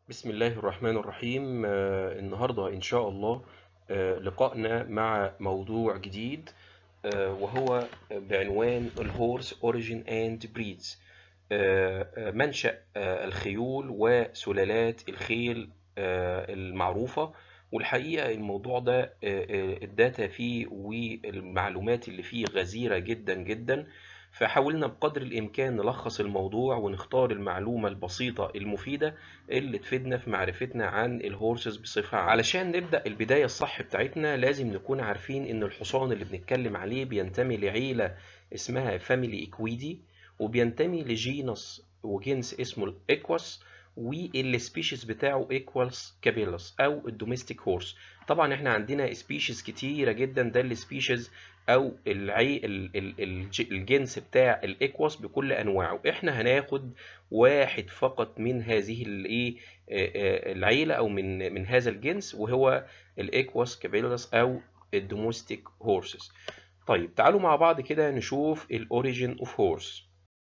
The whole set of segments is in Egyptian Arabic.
بسم الله الرحمن الرحيم آه، النهاردة إن شاء الله آه، لقائنا مع موضوع جديد آه، وهو بعنوان الهورس Origin and Breeds آه، آه، منشأ آه، الخيول وسلالات الخيل آه، المعروفة والحقيقة الموضوع ده آه، آه، الداتا فيه والمعلومات اللي فيه غزيرة جدا جدا فحاولنا بقدر الإمكان نلخص الموضوع ونختار المعلومة البسيطة المفيدة اللي تفيدنا في معرفتنا عن الهورسز بصفة عامة علشان نبدأ البداية الصح بتاعتنا لازم نكون عارفين إن الحصان اللي بنتكلم عليه بينتمي لعيلة اسمها فاميلي إكويدي وبينتمي لجينس وجنس اسمه الإكواس والسبيشيز بتاعه ايكوالز كابيلس او الدوميستيك هورس طبعا احنا عندنا سبيشيز كتيره جدا ده السبيشيز او العي ال- ال- الج- الجنس بتاع الايكواس بكل انواعه احنا هناخد واحد فقط من هذه الايه آه، آه، العيله او من من هذا الجنس وهو الايكواس كابيلس او الدوميستيك هورسز طيب تعالوا مع بعض كده نشوف الاوريجين اوف هورس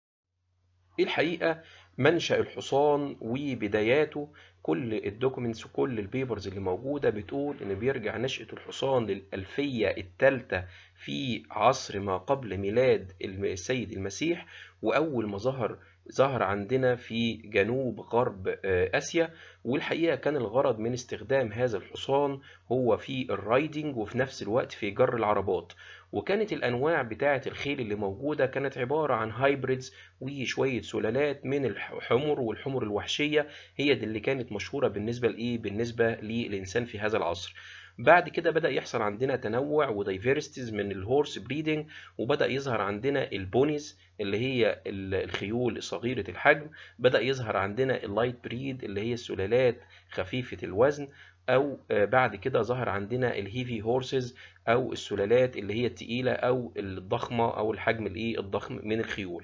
الحقيقة منشأ الحصان وبداياته كل الدوكيومنتس وكل البيبرز اللي موجودة بتقول إن بيرجع نشأة الحصان للألفية الثالثة في عصر ما قبل ميلاد الم- السيد المسيح وأول ما ظهر ظهر عندنا في جنوب غرب آه، آسيا والحقيقة كان الغرض من استخدام هذا الحصان هو في الرايدنج وفي نفس الوقت في جر العربات وكانت الأنواع بتاعة الخيل اللي موجودة كانت عبارة عن هايبريدز وشوية سلالات من الحمر والحمر الوحشية هي دي اللي كانت مشهورة بالنسبة لإيه بالنسبة للإنسان في هذا العصر بعد كده بدأ يحصل عندنا تنوع ودايفيرستيز من الهورس بريدنج وبدأ يظهر عندنا البونيز اللي هي ال- الخيول صغيرة الحجم بدأ يظهر عندنا اللايت بريد اللي هي السلالات خفيفة الوزن أو آه، بعد كده ظهر عندنا الهيفي هورسز أو السلالات اللي هي التقيلة أو الضخمة أو الحجم الإيه الضخم من الخيول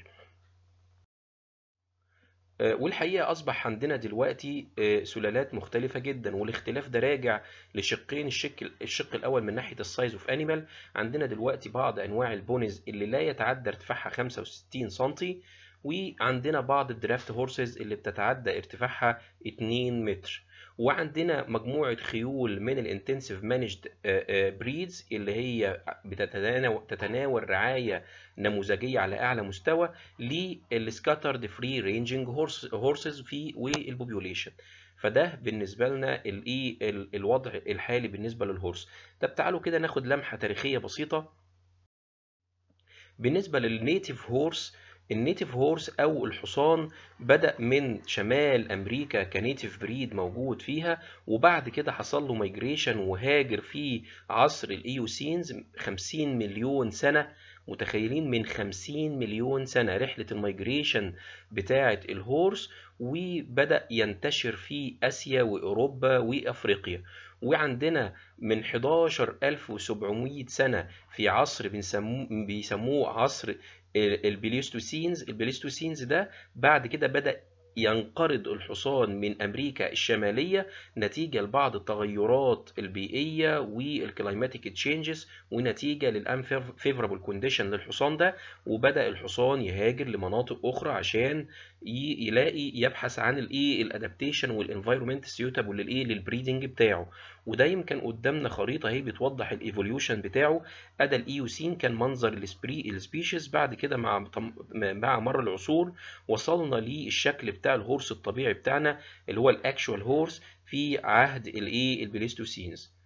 آه، والحقيقة أصبح عندنا دلوقتي آه، سلالات مختلفة جدا والاختلاف ده راجع لشقين الشق الشق الأول من ناحية السايز اوف انيمال عندنا دلوقتي بعض أنواع البونيز اللي لا يتعدى ارتفاعها 65 سنتي وعندنا بعض الدرافت هورسز اللي بتتعدى ارتفاعها 2 متر وعندنا مجموعة خيول من الانتنسيف مانجد بريدز اللي هي بتتناول تتناول رعاية نموذجية على أعلى مستوى للسكاترد فري رينجنج هورسز في والبوبيوليشن فده بالنسبة لنا الايه ال- الوضع الحالي بالنسبة للهورس طب تعالوا كده ناخد لمحة تاريخية بسيطة بالنسبة للنيتيف هورس النيتيف هورس أو الحصان بدأ من شمال أمريكا كنيتيف بريد موجود فيها وبعد كده حصل له مايجريشن وهاجر في عصر الإيوسينز 50 مليون سنة متخيلين من 50 مليون سنة رحلة المايجريشن بتاعة الهورس وبدأ ينتشر في آسيا وأوروبا وأفريقيا وعندنا من 11700 سنة في عصر بنسموه بيسموه عصر البليستوسينز البليستوسينز ده بعد كده بدأ ينقرض الحصان من أمريكا الشمالية نتيجة لبعض التغيرات البيئية والكلايماتيك تشينجز ونتيجة للانفيفرابل كونديشن للحصان ده وبدأ الحصان يهاجر لمناطق أخرى عشان ي- يلاقي يبحث عن الايه الادابتيشن والانفايرمنت سيوتابل للايه للبريدنج بتاعه وده يمكن قدامنا خريطه اهي بتوضح الايفوليوشن بتاعه ادى الايوسين كان منظر السبري السبيشيز بعد كده مع مع مر العصور وصلنا للشكل بتاع الهورس الطبيعي بتاعنا اللي هو الاكشوال هورس في عهد الايه البليستوسينز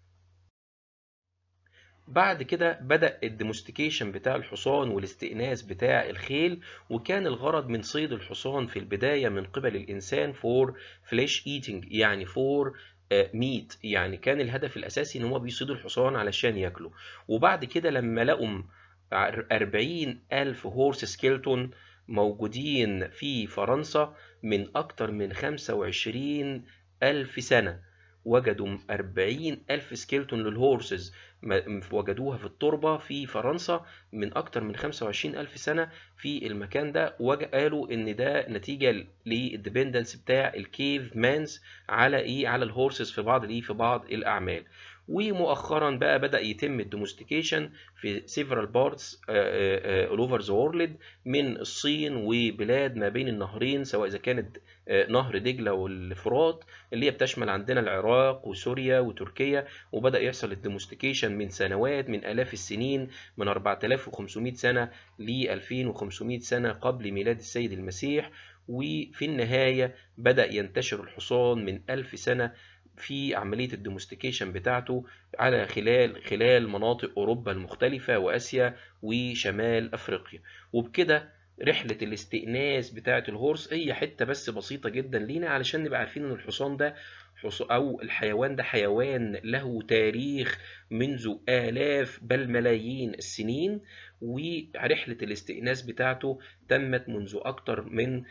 بعد كده بدأ الديموستيكيشن بتاع الحصان والاستئناس بتاع الخيل وكان الغرض من صيد الحصان في البداية من قبل الإنسان فور فليش ايتنج يعني فور ميت يعني كان الهدف الأساسي إن هو بيصيدوا الحصان علشان ياكلوا وبعد كده لما لقوا أربعين ألف هورس سكيلتون موجودين في فرنسا من أكتر من خمسة وعشرين ألف سنة وجدوا أربعين ألف سكيلتون للهورسز م- وجدوها في التربة في فرنسا من أكتر من 25 ألف سنة في المكان ده وقالوا إن ده نتيجة للديبندنس بتاع الكيف مانز على إيه على الهورسز في بعض الإيه في بعض الأعمال ومؤخرا بقى بدأ يتم الدومستيكيشن في several parts all over the world من الصين وبلاد ما بين النهرين سواء إذا كانت نهر دجلة والفرات اللي هي بتشمل عندنا العراق وسوريا وتركيا وبدأ يحصل الدومستيكيشن من سنوات من آلاف السنين من 4500 سنة ل 2500 سنة قبل ميلاد السيد المسيح وفي النهاية بدأ ينتشر الحصان من ألف سنة في عملية الدومستيكيشن بتاعته على خلال خلال مناطق أوروبا المختلفة وآسيا وشمال أفريقيا وبكده رحلة الاستئناس بتاعة الهورس هي حتة بس بسيطة جدا لينا علشان نبقى عارفين إن الحصان ده أو الحيوان ده حيوان له تاريخ منذ آلاف بل ملايين السنين ورحلة الاستئناس بتاعته تمت منذ أكتر من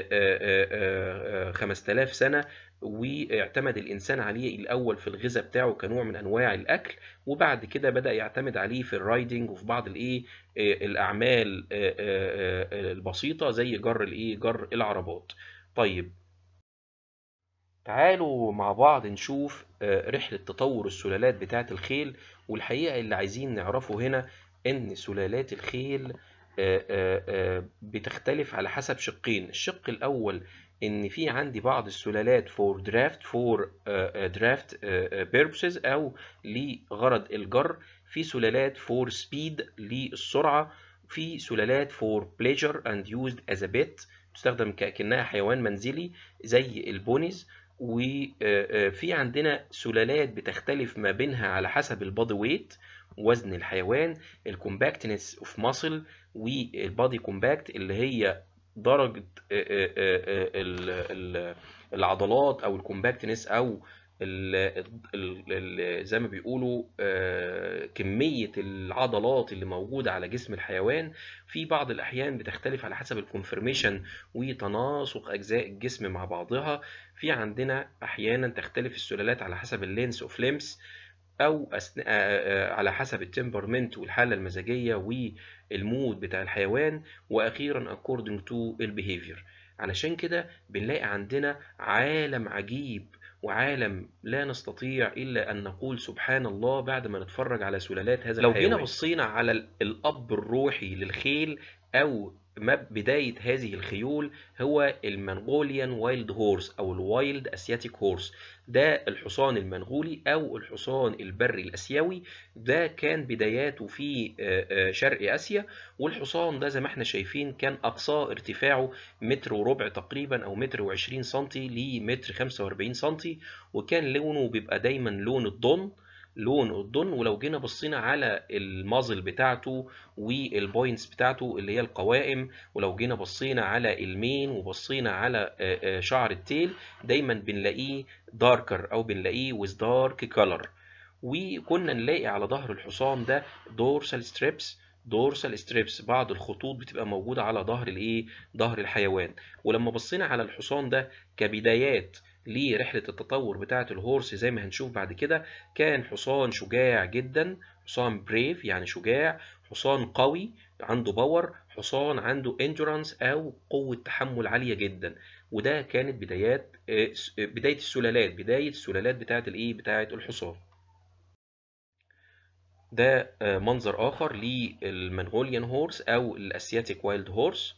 5000 سنة واعتمد الإنسان عليه الأول في الغذاء بتاعه كنوع من أنواع الأكل وبعد كده بدأ يعتمد عليه في الرايدنج وفي بعض الإيه الأعمال البسيطة زي جر الإيه جر العربات طيب تعالوا مع بعض نشوف رحلة تطور السلالات بتاعة الخيل والحقيقة اللي عايزين نعرفه هنا إن سلالات الخيل بتختلف على حسب شقين الشق الأول إن في عندي بعض السلالات for draft for draft purposes أو لغرض الجر في سلالات for speed للسرعة في سلالات for pleasure and used as a pet تستخدم كأنها حيوان منزلي زي البونيز وفي عندنا سلالات بتختلف ما بينها على حسب البادي ويت وزن الحيوان الكومباكتنس اوف ماسل والبادي كومباكت اللي هي درجة العضلات او الكومباكتنس او ال ال زي ما بيقولوا كمية العضلات اللي موجودة على جسم الحيوان في بعض الأحيان بتختلف على حسب الكونفرميشن وتناسق أجزاء الجسم مع بعضها في عندنا أحيانا تختلف السلالات على حسب اللينس اوف ليمس أو أثناء على حسب التمبرمنت والحالة المزاجية والمود بتاع الحيوان وأخيرا according to البيهيفير علشان كده بنلاقي عندنا عالم عجيب وعالم لا نستطيع إلا أن نقول سبحان الله بعد ما نتفرج على سلالات هذا لو جينا بصينا على الأب الروحي للخيل أو بداية هذه الخيول هو المنغوليان وايلد هورس أو الوايلد أسياتيك هورس ده الحصان المنغولي أو الحصان البري الأسيوي ده كان بداياته في شرق آسيا والحصان ده زي ما احنا شايفين كان أقصى ارتفاعه متر وربع تقريبا أو متر وعشرين سنتي لمتر خمسة وأربعين سنتي وكان لونه بيبقى دايما لون الضن لون الضن ولو جينا بصينا على المازل بتاعته والبوينتس بتاعته اللي هي القوائم ولو جينا بصينا على المين وبصينا على شعر التيل دايما بنلاقيه داركر او بنلاقيه with dark color وكنا نلاقي على ظهر الحصان ده دورسال ستريبس دورسال ستريبس بعض الخطوط بتبقى موجودة على ظهر الايه ظهر الحيوان ولما بصينا على الحصان ده كبدايات لرحلة التطور بتاعة الهورس زي ما هنشوف بعد كده كان حصان شجاع جدا حصان بريف يعني شجاع حصان قوي عنده باور حصان عنده اندورانس او قوة تحمل عالية جدا وده كانت بدايات بداية السلالات بداية السلالات بتاعة الايه بتاعة الحصان ده منظر اخر للمنغوليان هورس او الاسياتيك وايلد هورس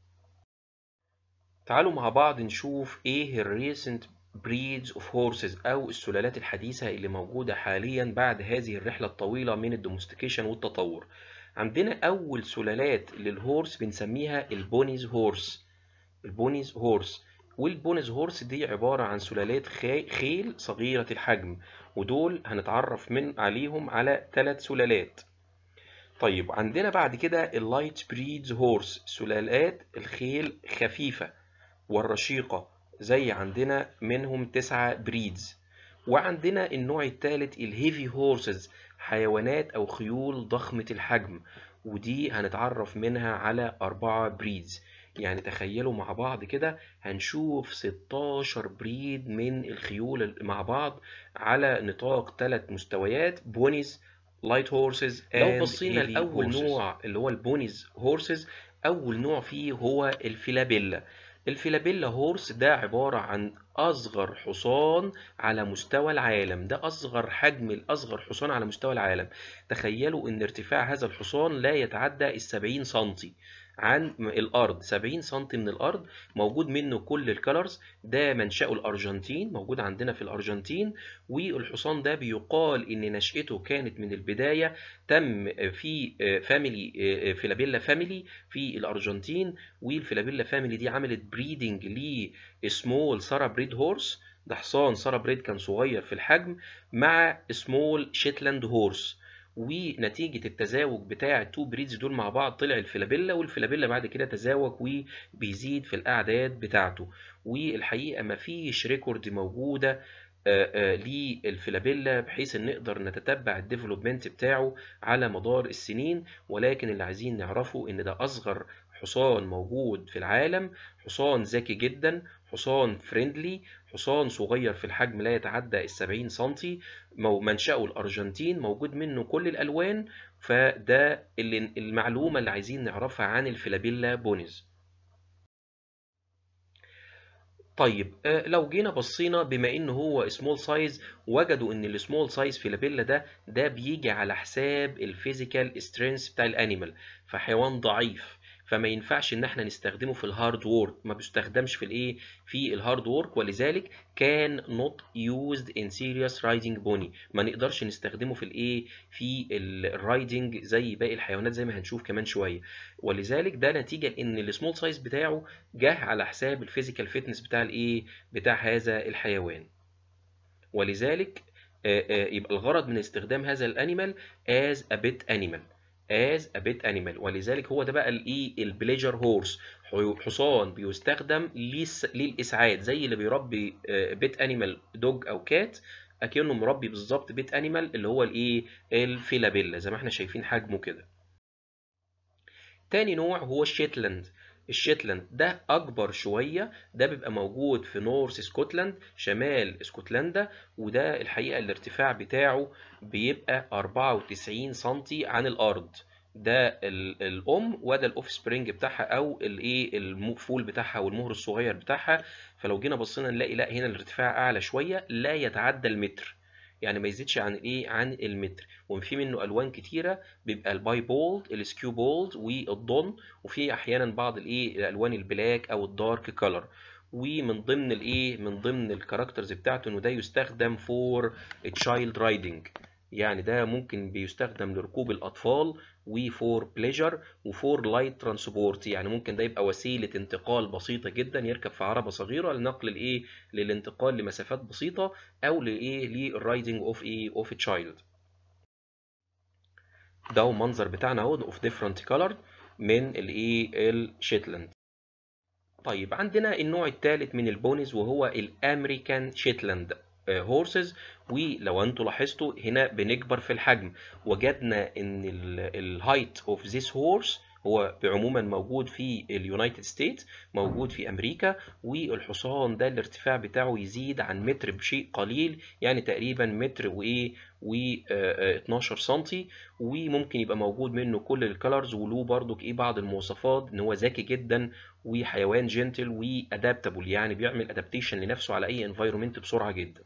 تعالوا مع بعض نشوف ايه الريسنت breeds of horses أو السلالات الحديثة اللي موجودة حاليا بعد هذه الرحلة الطويلة من الدومستيكيشن والتطور عندنا أول سلالات للهورس بنسميها البونيز هورس البونيز هورس والبونيز هورس دي عبارة عن سلالات خيل صغيرة الحجم ودول هنتعرف من عليهم على ثلاث سلالات طيب عندنا بعد كده اللايت بريدز هورس سلالات الخيل خفيفة والرشيقة زي عندنا منهم تسعة بريدز وعندنا النوع الثالث الهيفي هورسز حيوانات أو خيول ضخمة الحجم ودي هنتعرف منها على أربعة بريدز يعني تخيلوا مع بعض كده هنشوف 16 بريد من الخيول مع بعض على نطاق ثلاث مستويات بونيز لايت هورسز لو بصينا لأول نوع اللي هو البونيز هورسز أول نوع فيه هو الفيلابيلا الفيلابيلا هورس ده عبارة عن أصغر حصان على مستوى العالم ده أصغر حجم الأصغر حصان على مستوى العالم تخيلوا إن ارتفاع هذا الحصان لا يتعدى السبعين سنتي عن الارض 70 سم من الارض موجود منه كل الكالرز ده منشأه الارجنتين موجود عندنا في الارجنتين والحصان ده بيقال ان نشأته كانت من البداية تم في فاميلي فيلابيلا فاميلي في الارجنتين والفيلابيلا فاميلي دي عملت بريدنج لسمول سارا بريد هورس ده حصان سارا بريد كان صغير في الحجم مع سمول شيتلاند هورس ونتيجة التزاوج بتاع التو بريدز دول مع بعض طلع الفيلابيلا والفيلابيلا بعد كده تزاوج وبيزيد في الأعداد بتاعته والحقيقة مفيش ريكورد موجودة للفيلابيلا بحيث ان نقدر نتتبع الديفلوبمنت بتاعه على مدار السنين ولكن اللي عايزين نعرفه ان ده اصغر حصان موجود في العالم حصان ذكي جدا حصان فريندلي حصان صغير في الحجم لا يتعدى السبعين سنتي منشأه الأرجنتين موجود منه كل الألوان فده اللي المعلومة اللي عايزين نعرفها عن الفيلابيلا بونيز طيب لو جينا بصينا بما ان هو سمول سايز وجدوا ان السمول سايز فيلابيلا ده ده بيجي على حساب الفيزيكال سترينث بتاع الانيمال فحيوان ضعيف فما ينفعش ان احنا نستخدمه في الهارد وورك ما بيستخدمش في الايه في الهارد وورك ولذلك كان not used in serious riding pony ما نقدرش نستخدمه في الايه في الرايدنج زي باقي الحيوانات زي ما هنشوف كمان شويه ولذلك ده نتيجه لان السمول سايز بتاعه جه على حساب الفيزيكال فيتنس بتاع الايه بتاع هذا الحيوان ولذلك يبقى الغرض من استخدام هذا الانيمال as a pet animal as a pet animal ولذلك هو ده بقى الايه البليجر هورس حصان بيستخدم للاسعاد زي اللي بيربي بيت انيمال دوج او كات اكنه مربي بالظبط بيت انيمال اللي هو الايه الفيلابيلا زي ما احنا شايفين حجمه كده تاني نوع هو الشيتلاند الشيتلاند ده اكبر شويه ده بيبقى موجود في نورث اسكتلاند شمال اسكتلندا وده الحقيقه الارتفاع بتاعه بيبقى 94 سنتي عن الارض ده الام وده الاوف سبرينج بتاعها او الايه المفول بتاعها والمهر الصغير بتاعها فلو جينا بصينا نلاقي لا هنا الارتفاع اعلى شويه لا يتعدى المتر يعني ما يزيدش عن الايه عن المتر وفي منه الوان كتيره بيبقى الباي بولد السكيو بولد والضن وفي احيانا بعض الايه الالوان البلاك او الدارك كولر ومن ضمن الايه من ضمن الكاركترز بتاعته انه ده يستخدم فور تشايلد رايدنج يعني ده ممكن بيستخدم لركوب الأطفال وفور بليجر وفور لايت ترانسبورت يعني ممكن ده يبقى وسيلة انتقال بسيطة جدا يركب في عربة صغيرة لنقل الايه للانتقال لمسافات بسيطة أو لإيه للرايدنج اوف ايه اوف تشايلد ده هو المنظر بتاعنا اهو اوف ديفرنت كولر من الايه الشيتلاند طيب عندنا النوع الثالث من البونيز وهو الامريكان شيتلاند هورسز ولو انتوا لاحظتوا هنا بنكبر في الحجم وجدنا ان الهايت اوف ذيس هورس هو عموما موجود في اليونايتد ستيتس موجود في امريكا والحصان ده الارتفاع بتاعه يزيد عن متر بشيء قليل يعني تقريبا متر وايه و 12 سنتي وممكن يبقى موجود منه كل الكالرز وله برضك ايه بعض المواصفات ان هو ذكي جدا وحيوان جنتل وادابتابل يعني بيعمل ادابتيشن لنفسه على اي انفايرمنت بسرعه جدا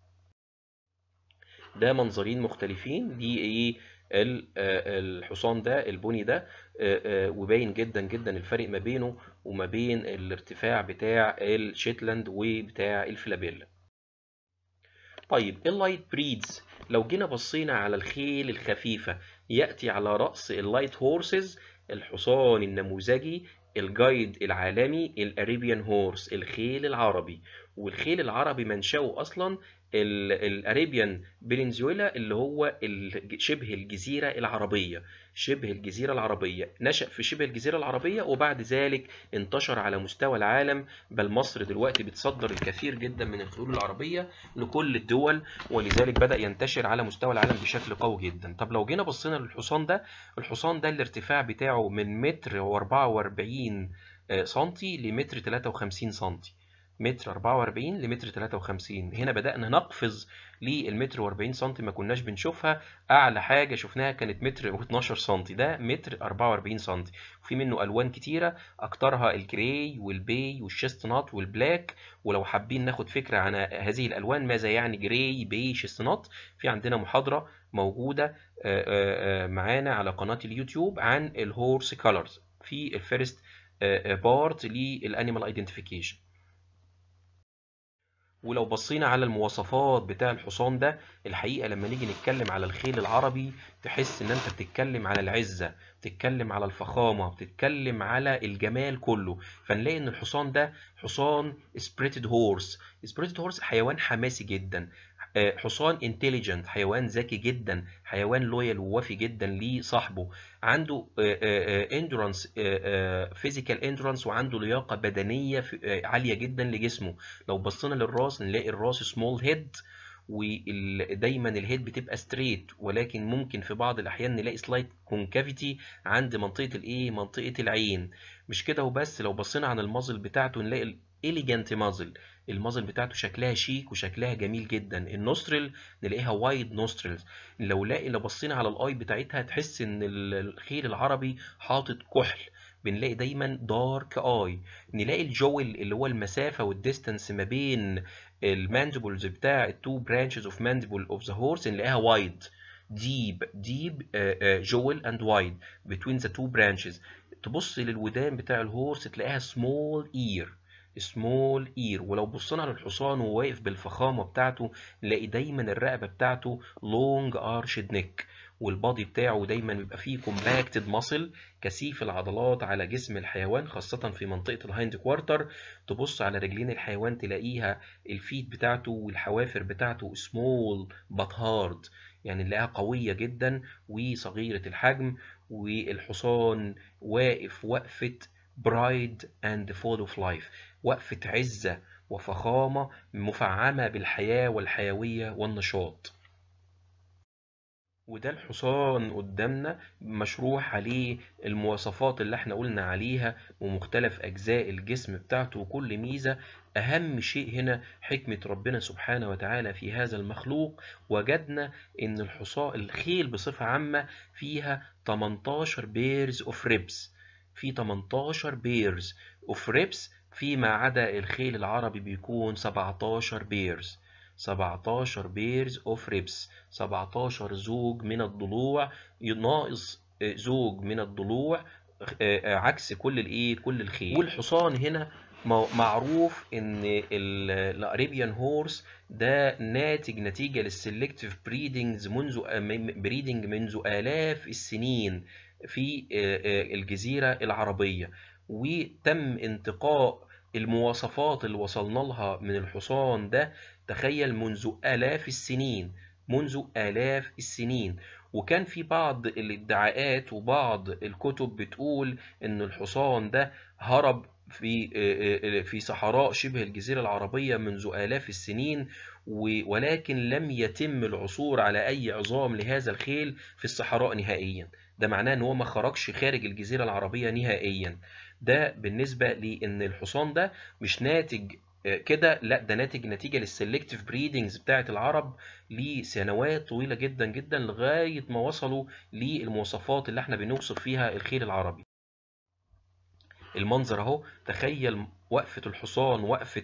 ده منظرين مختلفين دي ايه الحصان ده البني ده وباين جدا جدا الفرق ما بينه وما بين الارتفاع بتاع الشيتلاند وبتاع الفلابيلا طيب اللايت بريدز لو جينا بصينا على الخيل الخفيفة يأتي على رأس اللايت هورسز الحصان النموذجي الجايد العالمي الاريبيان هورس الخيل العربي والخيل العربي منشأه اصلا الاريبيان بنزويلا اللي هو شبه الجزيره العربيه شبه الجزيره العربيه نشأ في شبه الجزيره العربيه وبعد ذلك انتشر على مستوى العالم بل مصر دلوقتي بتصدر الكثير جدا من الخيول العربيه لكل الدول ولذلك بدأ ينتشر على مستوى العالم بشكل قوي جدا طب لو جينا بصينا للحصان ده الحصان ده الارتفاع بتاعه من متر و44 سنتي لمتر 53 سنتي متر 44 لمتر 53 هنا بدأنا نقفز للمتر و40 سم ما كناش بنشوفها اعلى حاجه شفناها كانت متر و12 سم ده متر 44 سم وفي منه الوان كتيره اكترها الجراي والبي والشيستنات والبلاك ولو حابين ناخد فكره عن هذه الالوان ماذا يعني جراي بي شيستنات في عندنا محاضره موجوده معانا على قناه اليوتيوب عن الهورس كولرز في الفيرست بارت للانيمال ايدنتيفيكيشن ولو بصينا على المواصفات بتاع الحصان ده الحقيقة لما نيجي نتكلم على الخيل العربي تحس ان انت بتتكلم على العزة بتتكلم على الفخامة بتتكلم على الجمال كله فنلاقي ان الحصان ده حصان سبريتد هورس سبريتد هورس حيوان حماسي جدا حصان انتليجنت حيوان ذكي جدا حيوان لويال ووفي جدا لصاحبه عنده اندورانس فيزيكال اندورانس وعنده لياقه بدنيه عاليه جدا لجسمه لو بصينا للراس نلاقي الراس سمول هيد ودايما الهيد بتبقى ستريت ولكن ممكن في بعض الاحيان نلاقي سلايت كونكافيتي عند منطقه الايه منطقه العين مش كده وبس لو بصينا على المازل بتاعته نلاقي اليجانت مازل المازل بتاعته شكلها شيك وشكلها جميل جدا النوستريل نلاقيها وايد نوستريلز لو لاقي لو بصينا على الاي بتاعتها تحس ان الخيل العربي حاطط كحل بنلاقي دايما دارك اي نلاقي الجول اللي هو المسافه والديستانس ما بين الماندبلز بتاع التو برانشز اوف ماندبل اوف ذا هورس نلاقيها وايد deep deep uh, uh, jewel and wide between the two branches تبص للودان بتاع الهورس تلاقيها small ear سمول اير ولو بصينا على الحصان وهو واقف بالفخامه بتاعته نلاقي دايما الرقبه بتاعته لونج ارشد نيك والبادي بتاعه دايما بيبقى فيه كومباكتد ماسل كثيف العضلات على جسم الحيوان خاصة في منطقة الهايند كوارتر تبص على رجلين الحيوان تلاقيها الفيت بتاعته والحوافر بتاعته سمول بات هارد يعني نلاقيها قوية جدا وصغيرة الحجم والحصان واقف وقفة برايد اند فول اوف لايف وقفة عزة وفخامة مفعمة بالحياة والحيوية والنشاط وده الحصان قدامنا مشروح عليه المواصفات اللي احنا قلنا عليها ومختلف أجزاء الجسم بتاعته وكل ميزة أهم شيء هنا حكمة ربنا سبحانه وتعالى في هذا المخلوق وجدنا إن الحصان الخيل بصفة عامة فيها 18 بيرز اوف ريبس في 18 بيرز اوف ريبس فيما عدا الخيل العربي بيكون 17 بيرز 17 بيرز اوف ريبس 17 زوج من الضلوع ناقص زوج من الضلوع عكس كل الايه كل الخيل والحصان هنا معروف ان الاريبيان هورس ده ناتج نتيجه للسلكتيف بريدنجز منذ بريدنج منذ الاف السنين في الجزيره العربيه وتم انتقاء المواصفات اللي وصلنا لها من الحصان ده تخيل منذ آلاف السنين منذ آلاف السنين وكان في بعض الادعاءات وبعض الكتب بتقول ان الحصان ده هرب في في صحراء شبه الجزيرة العربية منذ آلاف السنين ولكن لم يتم العثور على أي عظام لهذا الخيل في الصحراء نهائيا ده معناه ان هو ما خرجش خارج الجزيرة العربية نهائيا ده بالنسبة لان الحصان ده مش ناتج كده لا ده ناتج نتيجة للسلكتيف بريدنجز بتاعة العرب لسنوات طويلة جدا جدا لغاية ما وصلوا للمواصفات اللي احنا بنوصف فيها الخيل العربي المنظر اهو تخيل وقفة الحصان وقفة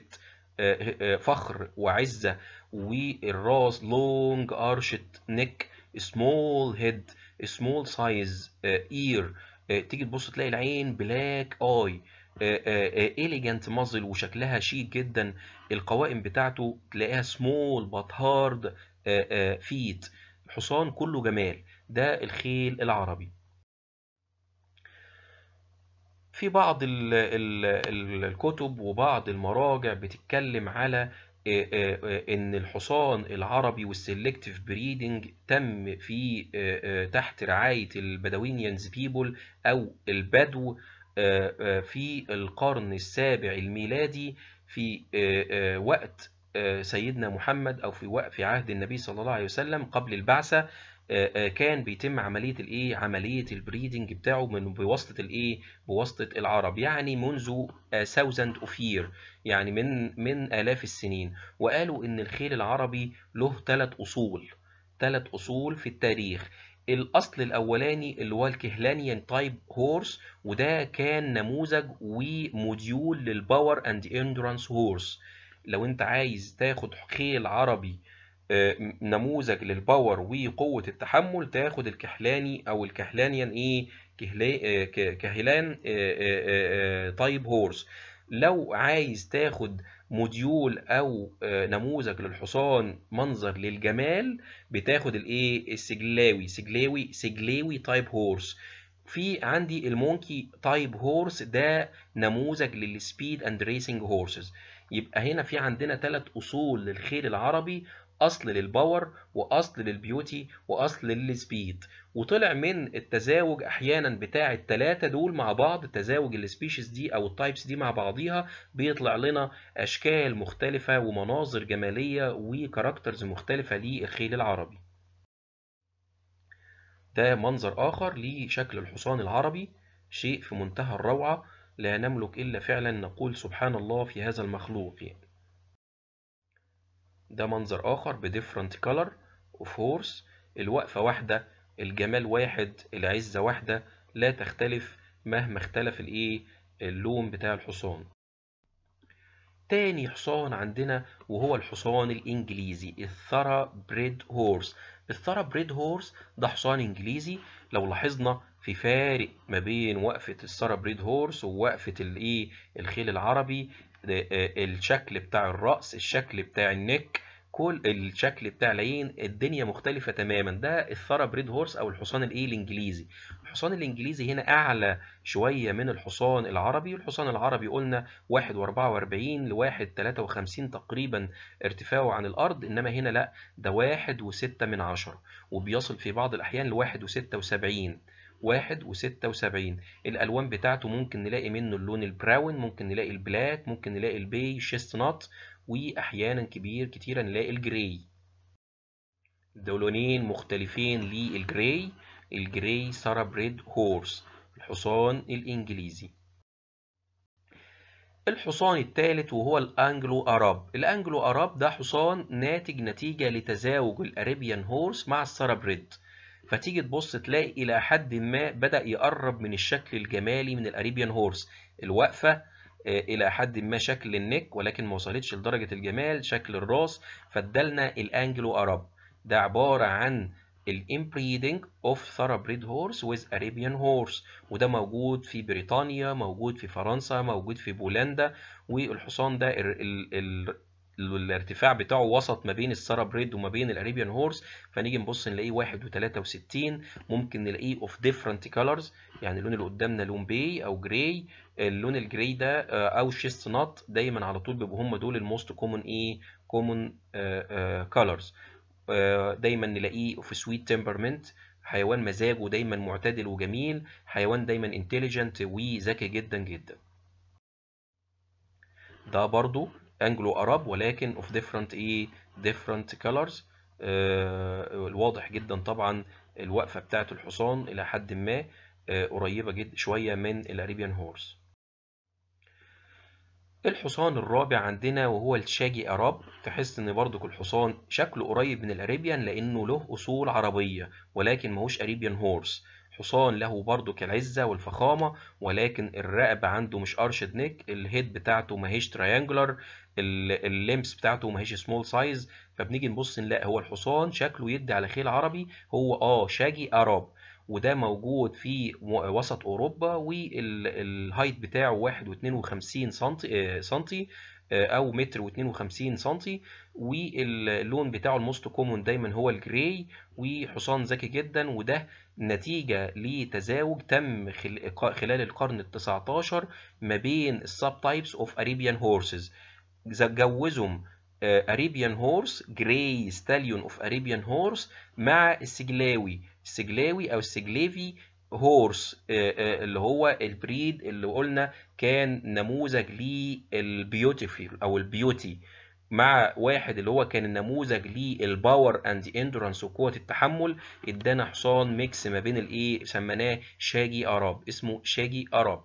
فخر وعزة والراس لونج ارشت نيك سمول هيد سمول سايز اير تيجي تبص تلاقي العين بلاك اي إليجانت مازل وشكلها شيك جدا القوائم بتاعته تلاقيها سمول بات هارد فيت الحصان كله جمال ده الخيل العربي في بعض ال ال ال الكتب وبعض المراجع بتتكلم على ان الحصان العربي والسلكتيف بريدنج تم في تحت رعاية البدوينيانز بيبول او البدو في القرن السابع الميلادي في وقت سيدنا محمد او في وقت في عهد النبي صلى الله عليه وسلم قبل البعثة كان بيتم عمليه الايه عمليه البريدنج بتاعه من بواسطه الايه بواسطه العرب يعني منذ thousand اوف year يعني من من الاف السنين وقالوا ان الخيل العربي له ثلاث اصول ثلاث اصول في التاريخ الاصل الاولاني اللي هو الكهلانيان تايب هورس وده كان نموذج وموديول للباور اند اندورانس هورس لو انت عايز تاخد خيل عربي نموذج للباور وقوة التحمل تاخد الكحلاني او الكهلانيان ايه كهلان تايب هورس لو عايز تاخد موديول او نموذج للحصان منظر للجمال بتاخد الايه السجلاوي سجلاوي سجلاوي تايب هورس في عندي المونكي تايب هورس ده نموذج للسبيد اند ريسنج هورسز يبقى هنا في عندنا ثلاث اصول للخيل العربي اصل للباور واصل للبيوتي واصل للسبيد وطلع من التزاوج احيانا بتاع الثلاثه دول مع بعض تزاوج السبيشيز دي او التايبس دي مع بعضيها بيطلع لنا اشكال مختلفه ومناظر جماليه وكاركترز مختلفه للخيل العربي ده منظر اخر لشكل الحصان العربي شيء في منتهى الروعه لا نملك الا فعلا نقول سبحان الله في هذا المخلوق يعني. ده منظر آخر بديفرنت كولر اوف هورس الوقفة واحدة الجمال واحد العزة واحدة لا تختلف مهما اختلف الايه اللون بتاع الحصان تاني حصان عندنا وهو الحصان الانجليزي الثرى بريد هورس الثرى بريد هورس ده حصان انجليزي لو لاحظنا في فارق ما بين وقفة الثرى بريد هورس ووقفة الايه الخيل العربي الشكل بتاع الرأس الشكل بتاع النك كل الشكل بتاع العين الدنيا مختلفة تماما ده الثرى بريد هورس او الحصان الايه الانجليزي الحصان الانجليزي هنا اعلى شوية من الحصان العربي الحصان العربي قلنا واحد واربعة واربعين لواحد تلاتة وخمسين تقريبا ارتفاعه عن الارض انما هنا لا ده واحد وستة من عشرة وبيصل في بعض الاحيان لواحد وستة وسبعين واحد وستة وسبعين الألوان بتاعته ممكن نلاقي منه اللون البراون ممكن نلاقي البلاك ممكن نلاقي البي شيست نوت وأحيانا كبير كتيرا نلاقي الجراي دول لونين مختلفين للجراي الجراي سارا بريد هورس الحصان الإنجليزي الحصان الثالث وهو الانجلو اراب الانجلو اراب ده حصان ناتج نتيجة لتزاوج الاريبيان هورس مع السارابريد فتيجي تبص تلاقي الى حد ما بدا يقرب من الشكل الجمالي من الاريبيان هورس الوقفه الى حد ما شكل النك ولكن ما وصلتش لدرجه الجمال شكل الراس فادالنا الانجلو اراب ده عباره عن الامبريدنج اوف thoroughbred horse with Arabian horse وده موجود في بريطانيا موجود في فرنسا موجود في بولندا والحصان ده ال ال ال الارتفاع بتاعه وسط ما بين السارا بريد وما بين الاريبيان هورس فنيجي نبص نلاقيه واحد وتلاتة وستين ممكن نلاقيه اوف ديفرنت كولرز يعني اللون اللي قدامنا لون بي او جراي اللون الجراي ده او شيست نوت دايما على طول بيبقوا هم دول الموست كومون ايه كومون كولرز دايما نلاقيه اوف سويت تمبرمنت حيوان مزاجه دايما معتدل وجميل حيوان دايما انتليجنت وذكي جدا جدا ده برضو انجلو اراب ولكن اوف ديفرنت ايه ديفرنت كولرز الواضح جدا طبعا الوقفه بتاعه الحصان الى حد ما آه قريبه جدا شويه من الاريبيان هورس الحصان الرابع عندنا وهو الشاجي اراب تحس ان برضك الحصان شكله قريب من الاريبيان لانه له اصول عربيه ولكن ماهوش اريبيان هورس حصان له برضو كالعزة والفخامة ولكن الرقبة عنده مش ارشد نيك الهيد بتاعته ماهيش تريانجولار الليمس بتاعته ماهيش سمول سايز فبنيجي نبص نلاقي هو الحصان شكله يدي على خيل عربي هو اه شاجي اراب وده موجود في وسط اوروبا والهايت بتاعه واحد واتنين وخمسين سنتي, سنتي او متر واتنين وخمسين سنتي واللون بتاعه الموست كومون دايما هو الجراي وحصان ذكي جدا وده نتيجة لتزاوج تم خلال القرن التسعة عشر ما بين السب تايبس اوف اريبيان هورسز جوزهم اريبيان هورس جراي ستاليون اوف اريبيان هورس مع السجلاوي السجلاوي او السجليفي هورس اللي هو البريد اللي قلنا كان نموذج للبيوتيفل او البيوتي مع واحد اللي هو كان النموذج للباور اند اندورانس وقوه التحمل ادانا حصان ميكس ما بين الايه سميناه شاجي اراب اسمه شاجي اراب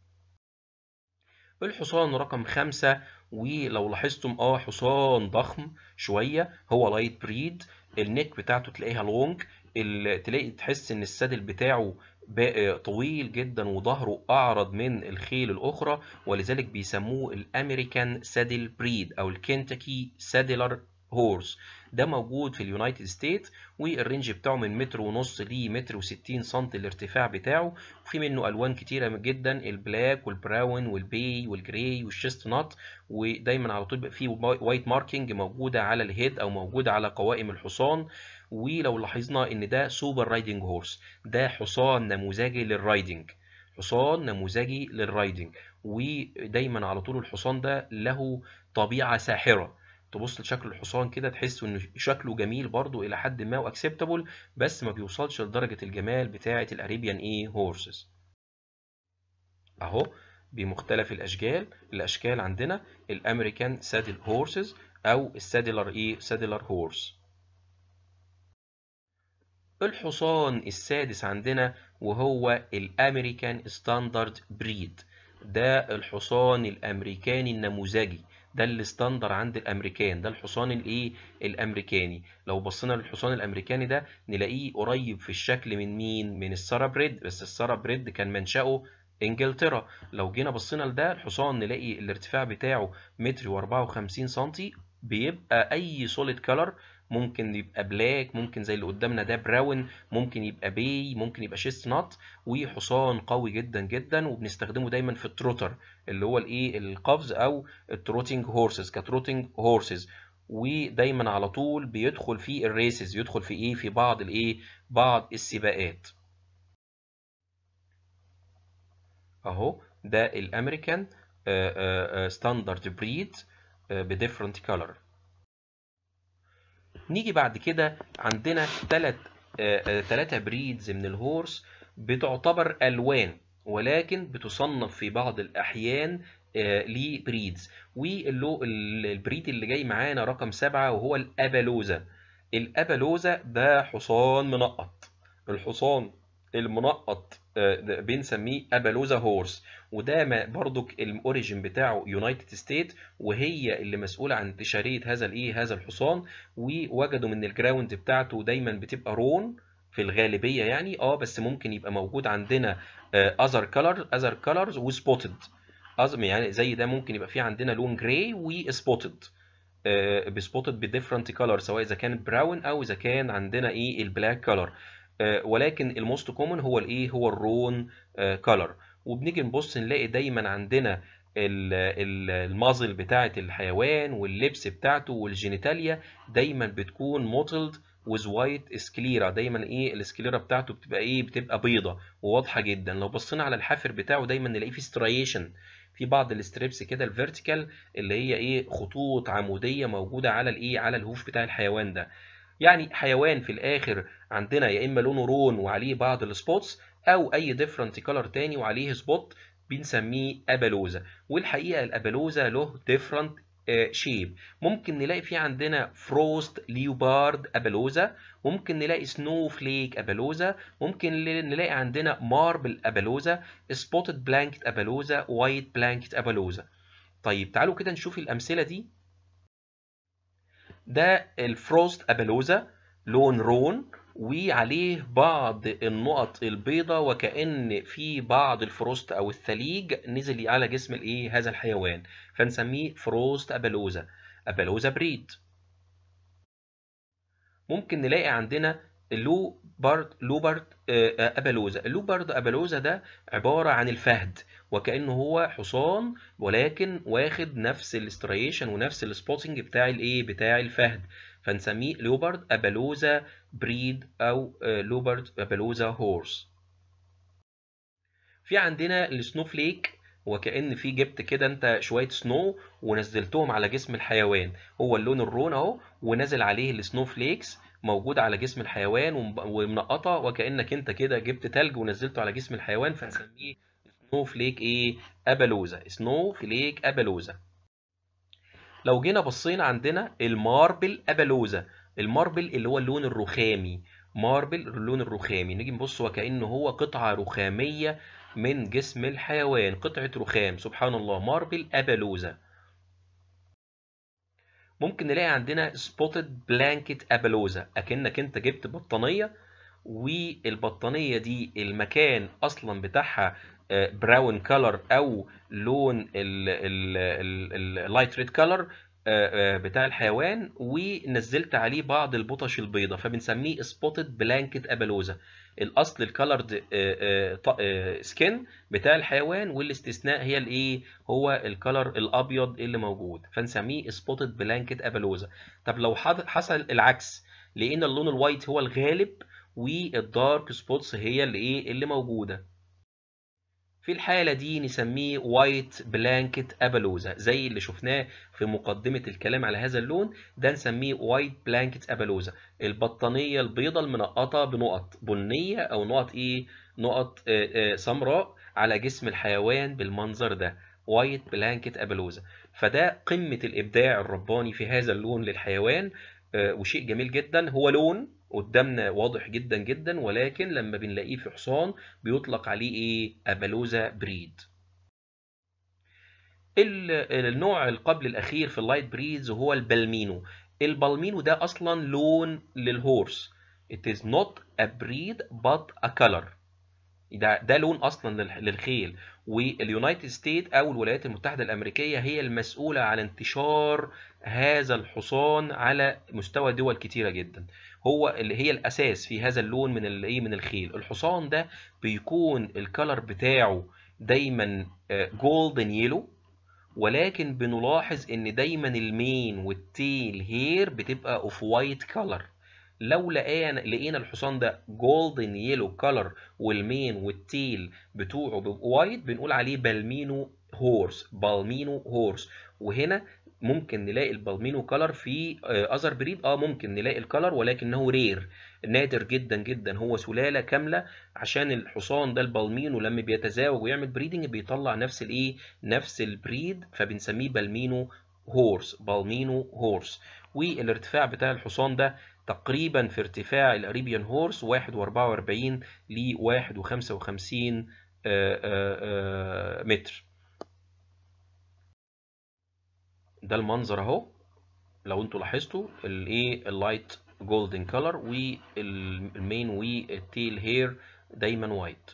الحصان رقم خمسة ولو لاحظتم اه حصان ضخم شوية هو لايت بريد النك بتاعته تلاقيها لونج تلاقي تحس ان السادل بتاعه طويل جدا وظهره اعرض من الخيل الاخرى ولذلك بيسموه الامريكان سادل بريد او الكنتاكي سادلر هورس ده موجود في اليونايتد ستيت والرينج بتاعه من متر ونص لمتر وستين سم الارتفاع بتاعه وفي منه الوان كتيره جدا البلاك والبراون والبي والجراي والشيست نوت ودايما على طول بيبقى فيه وايت ماركينج موجوده على الهيد او موجوده على قوائم الحصان ولو لاحظنا ان ده سوبر رايدنج هورس ده حصان نموذجي للرايدنج حصان نموذجي للرايدنج ودايما على طول الحصان ده له طبيعه ساحره تبص لشكل الحصان كده تحس ان شكله جميل برضو الى حد ما واكسبتابل بس ما بيوصلش لدرجه الجمال بتاعه الاريبيان ايه هورسز اهو بمختلف الاشكال الاشكال عندنا الامريكان سادل هورسز او السادلر ايه سادلر هورس الحصان السادس عندنا وهو الامريكان ستاندرد بريد ده الحصان الامريكاني النموذجي ده الستاندر عند الامريكان ده الحصان الايه الامريكاني لو بصينا للحصان الامريكاني ده نلاقيه قريب في الشكل من مين من السارا بريد بس السارا بريد كان منشأه انجلترا لو جينا بصينا لده الحصان نلاقي الارتفاع بتاعه متر واربعة وخمسين سنتي بيبقى اي سوليد كلر ممكن يبقى بلاك ممكن زي اللي قدامنا ده براون ممكن يبقى بي ممكن يبقى شيست نوت وحصان قوي جدا جدا وبنستخدمه دايما في التروتر اللي هو الايه القفز او التروتنج هورسز كتروتنج هورسز ودايما على طول بيدخل في الريسز يدخل في ايه في بعض الايه بعض السباقات اهو ده الامريكان ستاندرد بريد بديفرنت كلر نيجي بعد كده عندنا ثلاث ثلاثة بريدز من الهورس بتعتبر ألوان ولكن بتصنف في بعض الأحيان لبريدز والبريد اللي جاي معانا رقم سبعة وهو الأبالوزا الأبالوزا ده حصان منقط الحصان المنقط بنسميه ابالوزا هورس وده برضو الاوريجين بتاعه يونايتد ستيت وهي اللي مسؤوله عن انتشاريه هذا الايه هذا الحصان ووجدوا من الجراوند بتاعته دايما بتبقى رون في الغالبيه يعني اه بس ممكن يبقى موجود عندنا اذر كلر اذر كلرز وسبوتد يعني زي ده ممكن يبقى في عندنا لون جراي وسبوتد بسبوتد بديفرنت كلر سواء اذا كان براون او اذا كان عندنا ايه البلاك كلر ولكن الموست كومن هو الايه هو الرون كلر وبنيجي نبص نلاقي دايما عندنا المازل بتاعه الحيوان واللبس بتاعته والجينيتاليا دايما بتكون موتلد ويز وايت سكليرا دايما ايه السكليرا بتاعته بتبقى ايه بتبقى بيضه وواضحه جدا لو بصينا على الحافر بتاعه دايما نلاقيه في ستريشن في بعض الستريبس كده الفيرتيكال اللي هي ايه خطوط عموديه موجوده على الايه على الهوف بتاع الحيوان ده يعني حيوان في الاخر عندنا يا اما لونه رون وعليه بعض السبوتس او اي ديفرنت كلر تاني وعليه سبوت بنسميه ابالوزا والحقيقه الابالوزا له ديفرنت شيب ممكن نلاقي في عندنا فروست ليوبارد ابالوزا ممكن نلاقي سنو فليك ابالوزا ممكن نلاقي عندنا ماربل ابالوزا سبوتد بلانكت ابالوزا وايت بلانكت ابالوزا طيب تعالوا كده نشوف الامثله دي ده الفروست ابالوزا لون رون وعليه بعض النقط البيضة وكأن في بعض الفروست أو الثليج نزل على جسم الإيه هذا الحيوان فنسميه فروست أبالوزا أبالوزا بريد ممكن نلاقي عندنا لو بارد لوبرد أبالوزا اللوبرد أبالوزا ده عبارة عن الفهد وكأنه هو حصان ولكن واخد نفس الاستريشن ونفس السبوتنج بتاع الايه بتاع الفهد فنسميه لوبرد أبالوزا بريد أو لوبرد أبالوزا هورس في عندنا السنوفليك وكأن في جبت كده انت شوية سنو ونزلتهم على جسم الحيوان هو اللون الرون اهو ونازل عليه السنوفليكس موجود على جسم الحيوان ومنقطة وكأنك انت كده جبت تلج ونزلته على جسم الحيوان فنسميه سنو فليك ايه ابالوزا سنو فليك ابالوزا لو جينا بصينا عندنا الماربل ابالوزا الماربل اللي هو اللون الرخامي ماربل اللون الرخامي نيجي نبص وكأنه هو قطعة رخامية من جسم الحيوان قطعة رخام سبحان الله ماربل ابالوزا ممكن نلاقي عندنا سبوتد بلانكت ابالوزا اكنك انت جبت بطانيه والبطانيه دي المكان اصلا بتاعها براون كلر او لون اللايت ريد كلر بتاع الحيوان ونزلت عليه بعض البطش البيضاء فبنسميه سبوتد بلانكت ابالوزا الاصل الكالرد سكين بتاع الحيوان والاستثناء هي الايه هو الكلر الابيض اللي موجود فنسميه سبوتد بلانكت ابالوزا طب لو حصل العكس لقينا اللون الوايت هو الغالب والدارك سبوتس هي اللي ايه اللي موجوده في الحالة دي نسميه وايت بلانكت أبالوزا زي اللي شفناه في مقدمة الكلام على هذا اللون ده نسميه وايت بلانكت أبالوزا البطانية البيضة المنقطة بنقط بنية أو نقط إيه نقط سمراء على جسم الحيوان بالمنظر ده وايت بلانكت أبالوزا فده قمة الإبداع الرباني في هذا اللون للحيوان وشيء جميل جدا هو لون قدامنا واضح جدا جدا ولكن لما بنلاقيه في حصان بيطلق عليه ايه ابالوزا بريد النوع القبل الاخير في اللايت بريدز هو البلمينو البلمينو ده اصلا لون للهورس it is not a breed but a color ده ده لون اصلا للخيل واليونايتد ستيت او الولايات المتحده الامريكيه هي المسؤوله عن انتشار هذا الحصان على مستوى دول كتيره جدا هو اللي هي الاساس في هذا اللون من الايه من الخيل الحصان ده بيكون الكلر بتاعه دايما جولدن يلو ولكن بنلاحظ ان دايما المين والتيل هير بتبقى اوف وايت كلر لو لقينا لقينا الحصان ده جولدن يلو كلر والمين والتيل بتوعه بيبقوا وايت بنقول عليه بالمينو هورس بالمينو هورس وهنا ممكن نلاقي البالمينو كلر في اذر بريد اه ممكن نلاقي الكلر ولكنه رير نادر جدا جدا هو سلاله كامله عشان الحصان ده البالمينو لما بيتزاوج ويعمل بريدنج بيطلع نفس الايه نفس البريد فبنسميه بالمينو هورس بالمينو هورس والارتفاع بتاع الحصان ده تقريبا في ارتفاع الاريبيان هورس 1.44 ل 1.55 متر ده المنظر اهو لو انتوا لاحظتوا الايه اللايت جولدن كلر والمين والتيل هير دايما وايت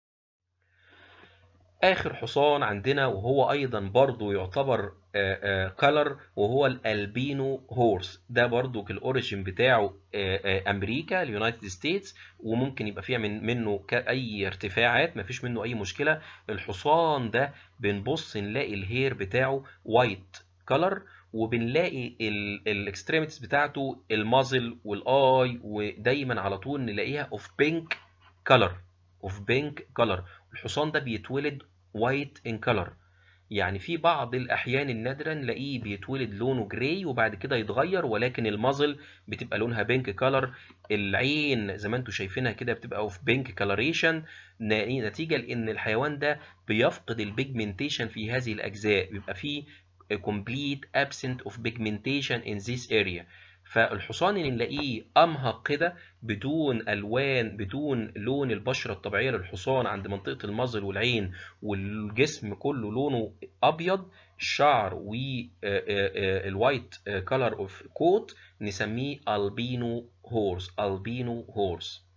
اخر حصان عندنا وهو ايضا برضو يعتبر كلر وهو الالبينو هورس ده برضو الاوريجين بتاعه امريكا اليونايتد ستيتس وممكن يبقى فيها من منه اي ارتفاعات مفيش منه اي مشكله الحصان ده بنبص نلاقي الهير بتاعه وايت كلر وبنلاقي الاكستريميتيز بتاعته المازل والاي ودايما على طول نلاقيها اوف بينك كلر اوف بينك كلر الحصان ده بيتولد وايت ان كلر يعني في بعض الاحيان النادره نلاقيه بيتولد لونه جراي وبعد كده يتغير ولكن المازل بتبقى لونها بينك كلر العين زي ما انتم شايفينها كده بتبقى اوف بينك كلريشن نتيجه لان الحيوان ده بيفقد البيجمنتيشن في هذه الاجزاء بيبقى فيه a complete absent of pigmentation in this area فالحصان اللي نلاقيه امهق كده بدون الوان بدون لون البشره الطبيعيه للحصان عند منطقه المظل والعين والجسم كله لونه ابيض الشعر والوايت كلر اوف كوت نسميه البينو هورس البينو هورس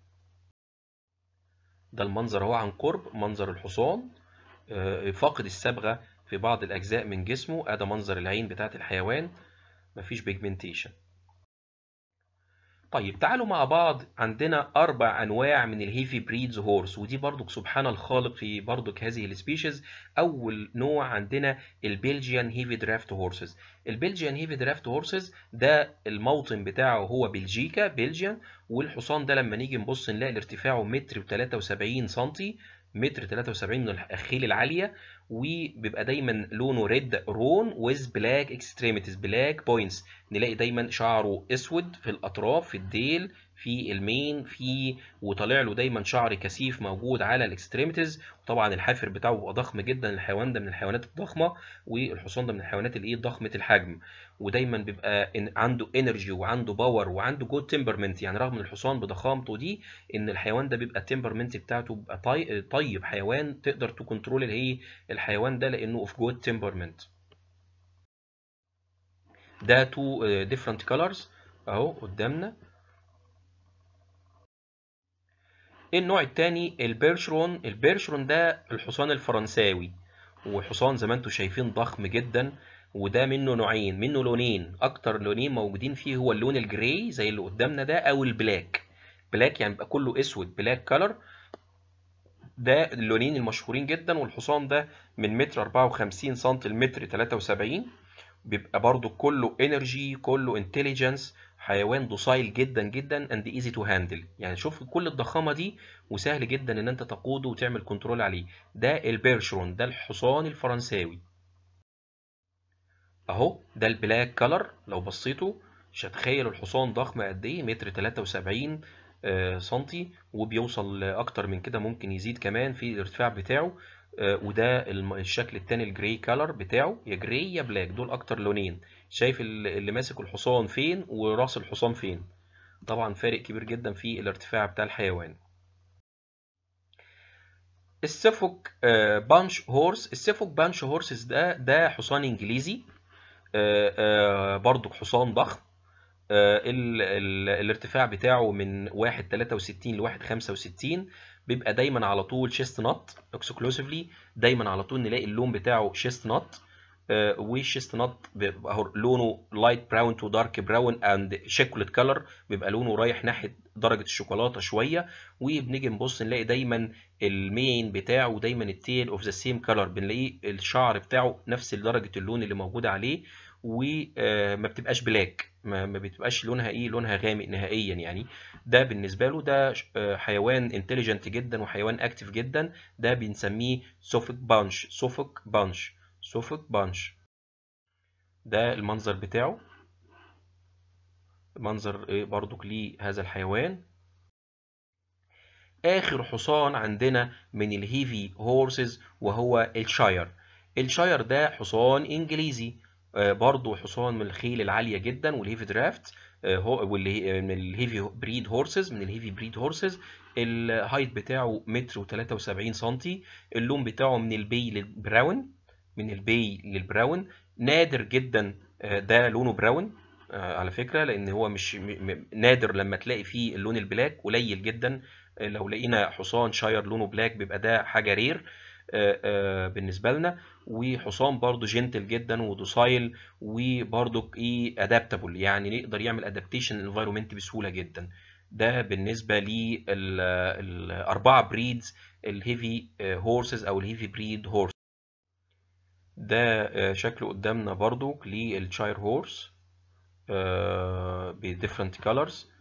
ده المنظر اهو عن قرب منظر الحصان فاقد الصبغه في بعض الأجزاء من جسمه أدا منظر العين بتاعت الحيوان مفيش بيجمنتيشن طيب تعالوا مع بعض عندنا أربع أنواع من الهيفي بريدز هورس ودي برضك سبحان الخالق في برضك هذه السبيشيز أول نوع عندنا البلجيان هيفي درافت هورسز البلجيان هيفي درافت هورسز ده الموطن بتاعه هو بلجيكا بلجيان والحصان ده لما نيجي نبص نلاقي ارتفاعه متر و73 سنتي متر 73 من الخيل العاليه وبيبقى دايما لونه ريد رون ويز بلاك اكستريميتيز بلاك بوينتس نلاقي دايما شعره اسود في الاطراف في الديل في المين في وطالع له دايما شعر كثيف موجود على الاكستريميتيز وطبعا الحافر بتاعه بيبقى ضخم جدا الحيوان ده من الحيوانات الضخمه والحصان ده من الحيوانات الايه ضخمه الحجم ودايما بيبقى إن عنده انرجي وعنده باور وعنده جود تمبرمنت يعني رغم ان الحصان بضخامته دي ان الحيوان ده بيبقى التمبرمنت بتاعته بيبقى طي... طيب حيوان تقدر تكنترول الايه الحيوان ده لانه اوف جود تمبرمنت ده تو ديفرنت كولرز اهو قدامنا النوع التاني البيرشرون البيرشرون ده الحصان الفرنساوي وحصان زي ما انتم شايفين ضخم جدا وده منه نوعين منه لونين اكتر لونين موجودين فيه هو اللون الجراي زي اللي قدامنا ده او البلاك بلاك يعني بيبقى كله اسود بلاك كلر ده اللونين المشهورين جدا والحصان ده من متر 54 سم لمتر 73 بيبقى برضو كله انرجي كله انتليجنس حيوان دوسايل جدا جدا اند ايزي تو هاندل يعني شوف كل الضخامه دي وسهل جدا ان انت تقوده وتعمل كنترول عليه ده البيرشرون ده الحصان الفرنساوي اهو ده البلاك كلر لو بصيتوا مش هتخيل الحصان ضخم قد ايه متر 73 آه سنتي وبيوصل اكتر من كده ممكن يزيد كمان في الارتفاع بتاعه آه وده الشكل التاني الجراي كلر بتاعه يا جراي يا بلاك دول اكتر لونين شايف اللي ماسك الحصان فين وراس الحصان فين طبعا فارق كبير جدا في الارتفاع بتاع الحيوان السفوك بانش هورس السفوك بانش هورسز ده ده حصان انجليزي برضو حصان ضخم ال ال الارتفاع بتاعه من 1.63 ل 1.65 بيبقى دايما على طول شيست نوت اكسكلوسيفلي دايما على طول نلاقي اللون بتاعه شيست نوت والشيست نوت بيبقى لونه لايت براون تو دارك براون اند شوكولات كلر بيبقى لونه رايح ناحيه درجه الشوكولاته شويه وبنيجي نبص نلاقي دايما المين بتاعه دايما التيل اوف ذا سيم كلر بنلاقيه الشعر بتاعه نفس درجه اللون اللي موجوده عليه وما بتبقاش بلاك ما بتبقاش لونها ايه لونها غامق نهائيا يعني ده بالنسبه له ده حيوان انتليجنت جدا وحيوان اكتف جدا ده بنسميه سوفك بانش سوفك بانش سوفك بانش ده المنظر بتاعه منظر ايه برضك لهذا الحيوان اخر حصان عندنا من الهيفي هورسز وهو الشاير الشاير ده حصان انجليزي برضه حصان من الخيل العاليه جدا والهيفي درافت واللي من الهيفي بريد هورسز من الهيفي بريد هورسز الهايت بتاعه متر و73 سنتي اللون بتاعه من البي للبراون من البي للبراون نادر جدا ده لونه براون على فكره لان هو مش نادر لما تلاقي فيه اللون البلاك قليل جدا لو لقينا حصان شاير لونه بلاك بيبقى ده حاجه رير بالنسبه لنا وحصان برضو جنتل جدا ودوسايل وبرضو ايه ادابتابل يعني يقدر يعمل ادابتيشن للانفايرمنت بسهوله جدا ده بالنسبه للاربعه بريدز الهيفي هورسز او الهيفي بريد هورس ده شكله قدامنا برضو للشاير هورس بديفرنت كولرز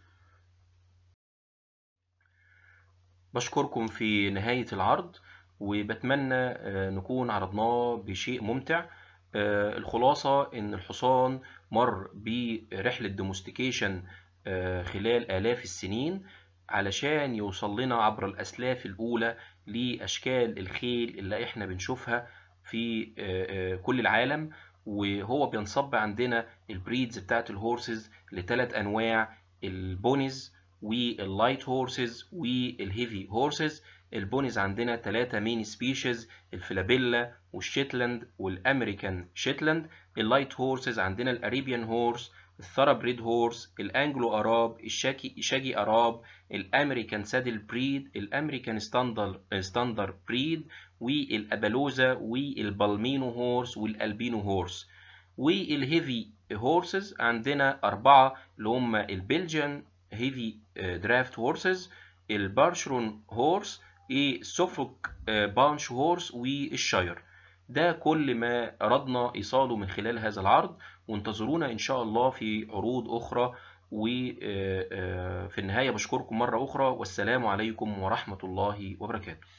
بشكركم في نهاية العرض وبتمنى نكون عرضناه بشيء ممتع الخلاصة إن الحصان مر برحلة دومستيكيشن خلال آلاف السنين علشان يوصل لنا عبر الأسلاف الأولى لأشكال الخيل اللي إحنا بنشوفها في كل العالم وهو بينصب عندنا البريدز بتاعت الهورسز لثلاث أنواع البونيز واللايت هورسز والهيفي هورسز البونيز عندنا ثلاثة مين سبيشيز الفلابيلا والشيتلاند والامريكان شيتلاند اللايت هورسز عندنا الاريبيان هورس الثرابريد هورس الانجلو اراب الشاكي شاجي اراب الامريكان سادل بريد الامريكان ستاندر ستاندر بريد والابالوزا والبالمينو هورس والالبينو هورس والهيفي هورسز عندنا أربعة اللي هم البلجيان هيفي درافت هورسز البارشرون هورس السوفوك بانش هورس والشاير ده كل ما أردنا إيصاله من خلال هذا العرض وانتظرونا إن شاء الله في عروض أخرى وفي النهاية بشكركم مرة أخرى والسلام عليكم ورحمة الله وبركاته